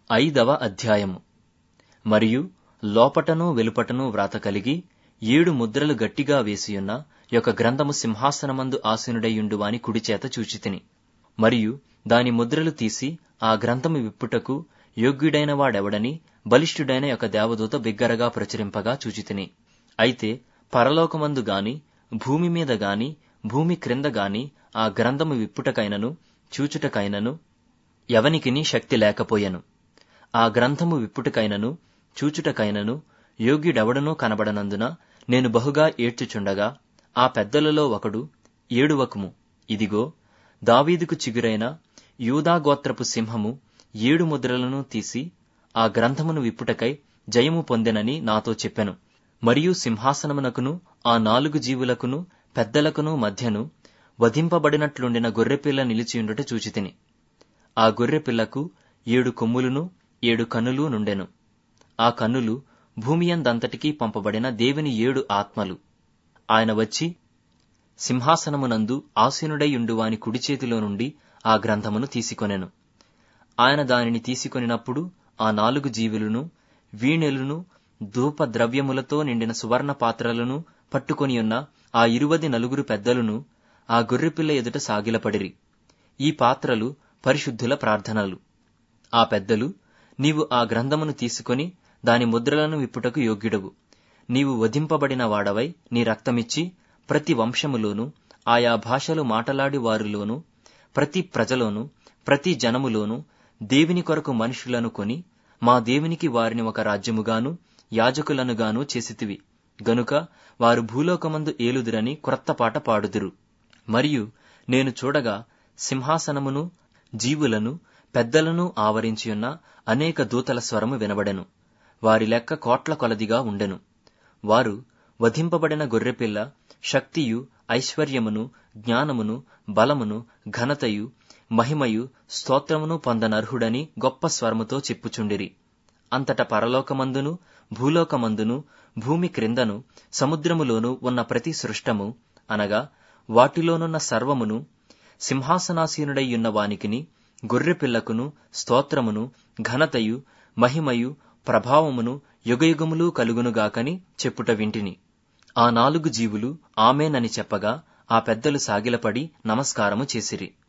ఐదవ అధ్యాయము మరియు లోపటను వెలుపటను వ్రాత కలిగి ఏడు ముద్రలు గట్టిగా వేసియున్న యొక్క గ్రంథము సింహాసనమందు ఆసీనుడైయుండు వాని కుడిచేత చూచితిని మరియు దాని ముద్రలు తీసి ఆ గ్రంథము విప్పుటకు యోగ్యుడైన వాడెవడని బలిష్ఠుడైన యొక్క దేవదూత బిగ్గరగా ప్రచురింపగా చూచితిని అయితే పరలోకమందు గాని భూమి మీద గాని భూమి క్రింద గాని ఆ గ్రంథము విప్పుటకైనను చూచుటకైనను ఎవనికిని శక్తి లేకపోయెను ఆ గ్రంథము విప్పుటకైనను చూచుటకైనను యోగ్యుడెవడనూ కనబడనందున నేను బహుగా ఏడ్చుచుండగా ఆ పెద్దలలో ఒకడు ఏడువకుము ఇదిగో దావీదుకు చిగురైన యూదాగోత్రపు సింహము ఏడు ముద్రలను తీసి ఆ గ్రంథమును విప్పుటకై జయము పొందెనని నాతో చెప్పెను మరియు సింహాసనమునకును ఆ నాలుగు జీవులకును పెద్దలకును మధ్యను వధింపబడినట్లుండిన గొర్రెపిల్ల నిలిచియుండుట చూచితిని ఆ గొర్రెపిల్లకు ఏడు కొమ్ములును ఏడు కన్నులు నుండెను ఆ కన్నులు భూమియందంతటికీ పంపబడిన దేవుని ఏడు ఆత్మలు ఆయన వచ్చి సింహాసనమునందు ఆసీనుడైయుండు వాని కుడి చేతిలో నుండి ఆ గ్రంథమును తీసుకొనెను ఆయన దానిని తీసుకొనినప్పుడు ఆ నాలుగు జీవులను వీణెలును ధూప ద్రవ్యములతో నిండిన సువర్ణ పాత్రలను పట్టుకొనియున్న ఆ ఇరువది నలుగురు పెద్దలను ఆ గొర్రెపిల్ల ఎదుట సాగిలపడిరి ఈ పాత్రలు పరిశుద్ధుల ప్రార్థనలు ఆ పెద్దలు నీవు ఆ గ్రంథమును తీసుకొని దాని ముద్రలను విప్పుటకు యోగ్యుడవు నీవు వధింపబడిన వాడవై నీ రక్తమిచ్చి ప్రతి వంశములోను ఆయా భాషలు మాటలాడి వారిలోను ప్రతి ప్రజలోను ప్రతి జనములోను దేవుని కొరకు మనుషులను కొని మా దేవునికి వారిని ఒక రాజ్యముగాను యాజకులనుగాను చేసితివి గనుక వారు భూలోకమందు ఏలుదురని క్రొత్త పాట పాడుదురు మరియు నేను చూడగా సింహాసనమును జీవులను పెద్దలను ఆవరించియున్న అనేక దూతల స్వరము వినబడెను వారి లెక్క కోట్ల కొలదిగా ఉండెను వారు వధింపబడిన గొర్రెపిల్ల శక్తియు ఐశ్వర్యమును జ్ఞానమును బలమును ఘనతయు మహిమయు స్తోత్రమును పొందనర్హుడని గొప్ప స్వరముతో చెప్పుచుండిరి అంతట పరలోకమందును భూలోకమందును భూమి క్రిందను సముద్రములోను ఉన్న ప్రతి సృష్టము అనగా వాటిలోనున్న సర్వమును సింహాసనాసీనుడైయున్న వానికిని గొర్రెపిల్లకును స్తోత్రమును ఘనతయు మహిమయు ప్రభావమును యుగయుగములు కలుగునుగాకని చెప్పుట వింటిని ఆ నాలుగు జీవులు ఆమెనని చెప్పగా ఆ పెద్దలు సాగిలపడి నమస్కారము చేసిరి